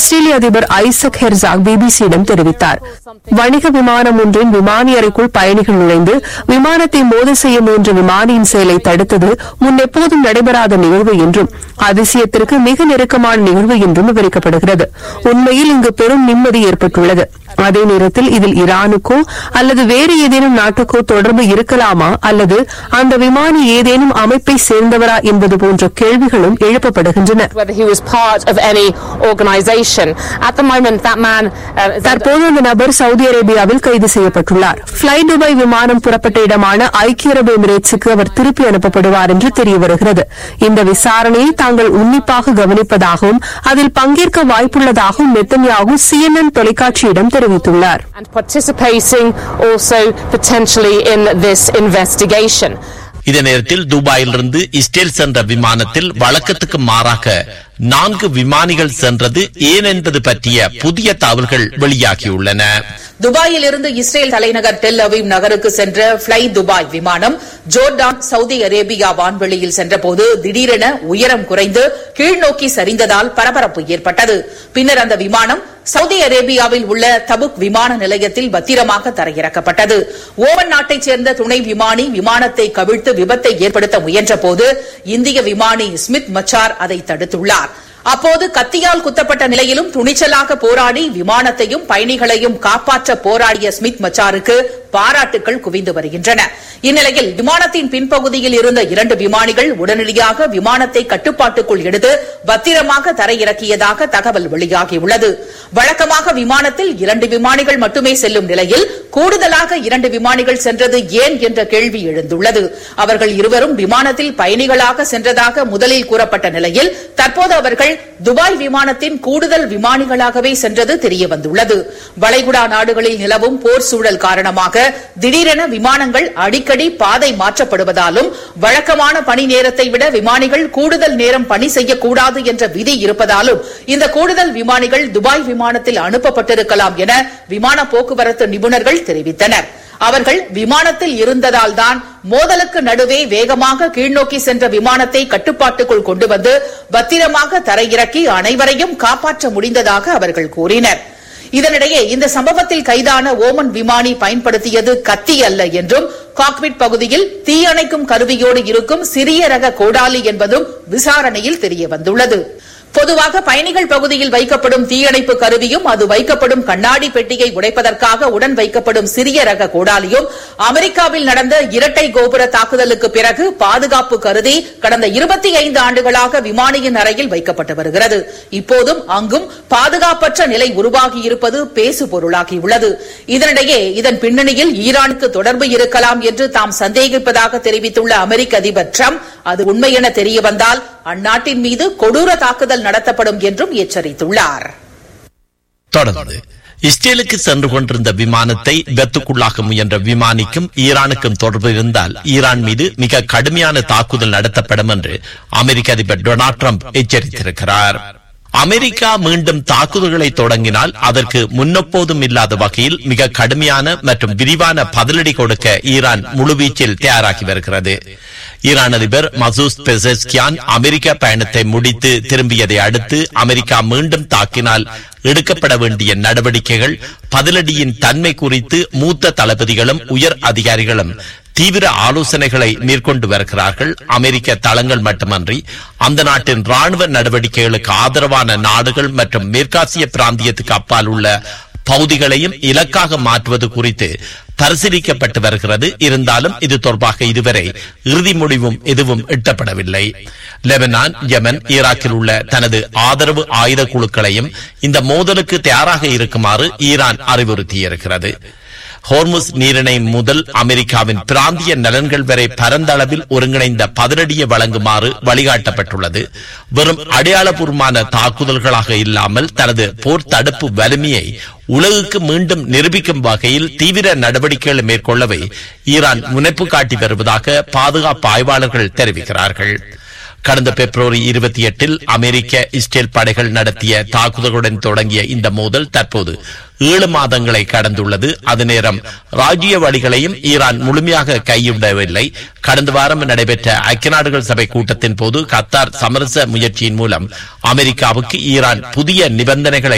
இஸ்ரேலிய அதிபர் Isaac Herzog பிபிசியிடம் தெரிவித்தார் வணிக விமானம் ஒன்றின் விமானி அறைக்குள் பயணிகள் நுழைந்து விமானத்தை மோத செய்ய முயன்ற விமானியின் செயலை தடுத்தது முன் எப்போதும் நடைபெறாத நிகழ்வு என்றும் அதிசயத்திற்கு மிக நெருக்கமான நிகழ்வு என்றும் விவரிக்கப்படுகிறது உண்மையில் இங்கு பெரும் நிம்மதி ஏற்பட்டுள்ளது அதே நேரத்தில் இதில் ஈரானுக்கோ அல்லது வேறு ஏதேனும் நாட்டுக்கோ தொடர்பு இருக்கலாமா அல்லது அந்த விமானி ஏதேனும் அமைப்பை சேர்ந்தவரா என்பது போன்ற கேள்விகளும் எழுப்பப்படுகின்றன whether he was part of any organisation. At the moment, that man uh, is தற்போது அந்த நபர் சவுதி அரேபியாவில் கைது செய்யப்பட்டுள்ளார் பிளை துபாய் விமானம் புறப்பட்ட இடமான ஐக்கிய அரபு எமிரேட்ஸுக்கு அவர் திருப்பி அனுப்பப்படுவார் என்று தெரிய வருகிறது இந்த விசாரணையை தாங்கள் உன்னிப்பாக கவனிப்பதாகவும் அதில் பங்கேற்க வாய்ப்புள்ளதாகவும் நெத்தன்யாகு சிஎன்என் தொலைக்காட்சியிடம் தெரிவித்துள்ளார் and participating also potentially in this investigation. இதே நேரத்தில் துபாயிலிருந்து இஸ்ரேல் சென்ற விமானத்தில் வழக்கத்துக்கு மாறாக நான்கு விமானிகள் சென்றது ஏன் என்பது பற்றிய புதிய தகவல்கள் வெளியாகியுள்ளன துபாயில் இருந்து இஸ்ரேல் தலைநகர் டெல் அவீவ் நகருக்கு சென்ற பிளை துபாய் விமானம் ஜோர்டான் சவுதி அரேபியா வான்வெளியில் சென்றபோது திடீரென உயரம் குறைந்து கீழ்நோக்கி சரிந்ததால் பரபரப்பு ஏற்பட்டது பின்னர் அந்த விமானம் சவுதி அரேபியாவில் உள்ள தபுக் விமான நிலையத்தில் பத்திரமாக தரையிறக்கப்பட்டது ஓமன் நாட்டைச் சேர்ந்த துணை விமானி விமானத்தை கவிழ்த்து விபத்தை ஏற்படுத்த முயன்றபோது இந்திய விமானி ஸ்மித் மச்சார் அதை தடுத்துள்ளார் அப்போது கத்தியால் குத்தப்பட்ட நிலையிலும் துணிச்சலாக போராடி விமானத்தையும் பயணிகளையும் காப்பாற்ற போராடிய ஸ்மித் மச்சாருக்கு பாராட்டுகள் குவிந்து வருகின்றன இந்நிலையில் விமானத்தின் பின்பகுதியில் இருந்த இரண்டு விமானிகள் உடனடியாக விமானத்தை கட்டுப்பாட்டுக்குள் எடுத்து பத்திரமாக தரையிறக்கியதாக தகவல் வெளியாகியுள்ளது வழக்கமாக விமானத்தில் இரண்டு விமானிகள் மட்டுமே செல்லும் நிலையில் கூடுதலாக இரண்டு விமானிகள் சென்றது ஏன் என்ற கேள்வி எழுந்துள்ளது அவர்கள் இருவரும் விமானத்தில் பயணிகளாக சென்றதாக முதலில் கூறப்பட்ட நிலையில் தற்போது அவர்கள் துபாய் விமானத்தின் கூடுதல் விமானிகளாகவே சென்றது தெரியவந்துள்ளது வளைகுடா நாடுகளில் நிலவும் போர் சூழல் காரணமாக திடீரென விமானங்கள் அடிக்கடி பாதை மாற்றப்படுவதாலும் வழக்கமான பணி நேரத்தை விட விமானிகள் கூடுதல் நேரம் பணி செய்யக்கூடாது என்ற விதி இருப்பதாலும் இந்த கூடுதல் விமானிகள் துபாய் விமானத்தில் அனுப்பப்பட்டிருக்கலாம் என விமான போக்குவரத்து நிபுணர்கள் தெரிவித்தனர் அவர்கள் விமானத்தில் இருந்ததால் தான் மோதலுக்கு நடுவே வேகமாக கீழ்நோக்கி சென்ற விமானத்தை கட்டுப்பாட்டுக்குள் கொண்டு வந்து பத்திரமாக தரையிறக்கி அனைவரையும் காப்பாற்ற முடிந்ததாக அவர்கள் கூறினர் இதனிடையே இந்த சம்பவத்தில் கைதான ஓமன் விமானி பயன்படுத்தியது கத்தி அல்ல என்றும் காக்பிட் பகுதியில் தீயணைக்கும் கருவியோடு இருக்கும் சிறிய ரக கோடாலி என்பதும் விசாரணையில் தெரியவந்துள்ளது பொதுவாக பயணிகள் பகுதியில் வைக்கப்படும் தீயணைப்பு கருவியும் அது வைக்கப்படும் கண்ணாடி பெட்டியை உடைப்பதற்காக உடன் வைக்கப்படும் சிறிய ரக கோடாலியும் அமெரிக்காவில் நடந்த இரட்டை கோபுர தாக்குதலுக்கு பிறகு பாதுகாப்பு கருதி கடந்த இருபத்தி ஐந்து ஆண்டுகளாக விமானியின் அறையில் வைக்கப்பட்டு வருகிறது இப்போதும் அங்கும் பாதுகாப்பற்ற நிலை உருவாகியிருப்பது பேசு பொருளாகியுள்ளது இதனிடையே இதன் பின்னணியில் ஈரானுக்கு தொடர்பு இருக்கலாம் என்று தாம் சந்தேகிப்பதாக தெரிவித்துள்ள அமெரிக்க அதிபர் டிரம்ப் அது உண்மை என தெரியவந்தால் அந்நாட்டின் மீது கொடூர தாக்குதல் நடத்தப்படும் என்றும் எச்சரித்துள்ளார் தொடர்ந்து இஸ்ரேலுக்கு சென்று கொண்டிருந்த விமானத்தை விபத்துக்குள்ளாக்க முயன்ற விமானிக்கும் ஈரானுக்கும் தொடர்பு இருந்தால் ஈரான் மீது மிக கடுமையான தாக்குதல் நடத்தப்படும் என்று அமெரிக்க அதிபர் டொனால்ட் ட்ரம்ப் எச்சரித்திருக்கிறார் அமெரிக்கா மீண்டும் தாக்குதல்களை தொடங்கினால் அதற்கு முன்னெப்போதும் இல்லாத வகையில் மிக கடுமையான மற்றும் விரிவான பதிலடி கொடுக்க ஈரான் முழுவீச்சில் தயாராகி வருகிறது ஈரான் அதிபர் மசூஸ் பெசஸ்கியான் அமெரிக்க பயணத்தை முடித்து திரும்பியதை அடுத்து அமெரிக்கா மீண்டும் தாக்கினால் எடுக்கப்பட வேண்டிய நடவடிக்கைகள் பதிலடியின் தன்மை குறித்து மூத்த தளபதிகளும் உயர் அதிகாரிகளும் தீவிர ஆலோசனைகளை மேற்கொண்டு வருகிறார்கள் அமெரிக்க தளங்கள் மட்டுமன்றி அந்த நாட்டின் ராணுவ நடவடிக்கைகளுக்கு ஆதரவான நாடுகள் மற்றும் மேற்காசிய பிராந்தியத்துக்கு அப்பால் உள்ள பகுதிகளையும் இலக்காக மாற்றுவது குறித்து பரிசீலிக்கப்பட்டு வருகிறது இருந்தாலும் இது தொடர்பாக இதுவரை இறுதி முடிவும் எதுவும் எட்டப்படவில்லை லெபனான் யமன் ஈராக்கில் உள்ள தனது ஆதரவு ஆயுத குழுக்களையும் இந்த மோதலுக்கு தயாராக இருக்குமாறு ஈரான் அறிவுறுத்தியிருக்கிறது ஹோர்முஸ் நீரிணை முதல் அமெரிக்காவின் பிராந்திய நலன்கள் வரை பரந்த அளவில் ஒருங்கிணைந்த பதிலடியை வழங்குமாறு வழிகாட்டப்பட்டுள்ளது வெறும் அடையாளபூர்வமான தாக்குதல்களாக இல்லாமல் தனது போர் தடுப்பு வலிமையை உலகுக்கு மீண்டும் நிரூபிக்கும் வகையில் தீவிர நடவடிக்கைகளை மேற்கொள்ளவே ஈரான் முனைப்பு காட்டி வருவதாக பாதுகாப்பு ஆய்வாளர்கள் தெரிவிக்கிறார்கள் கடந்த பிப்ரவரி இருபத்தி எட்டில் அமெரிக்க இஸ்ரேல் படைகள் நடத்திய தாக்குதலுடன் தொடங்கிய இந்த மோதல் தற்போது ஏழு மாதங்களை கடந்துள்ளது அது நேரம் ராஜ்ய வழிகளையும் ஈரான் முழுமையாக கைவிடவில்லை கடந்த வாரம் நடைபெற்ற ஐக்கிய நாடுகள் சபை கூட்டத்தின் போது கத்தார் சமரச முயற்சியின் மூலம் அமெரிக்காவுக்கு ஈரான் புதிய நிபந்தனைகளை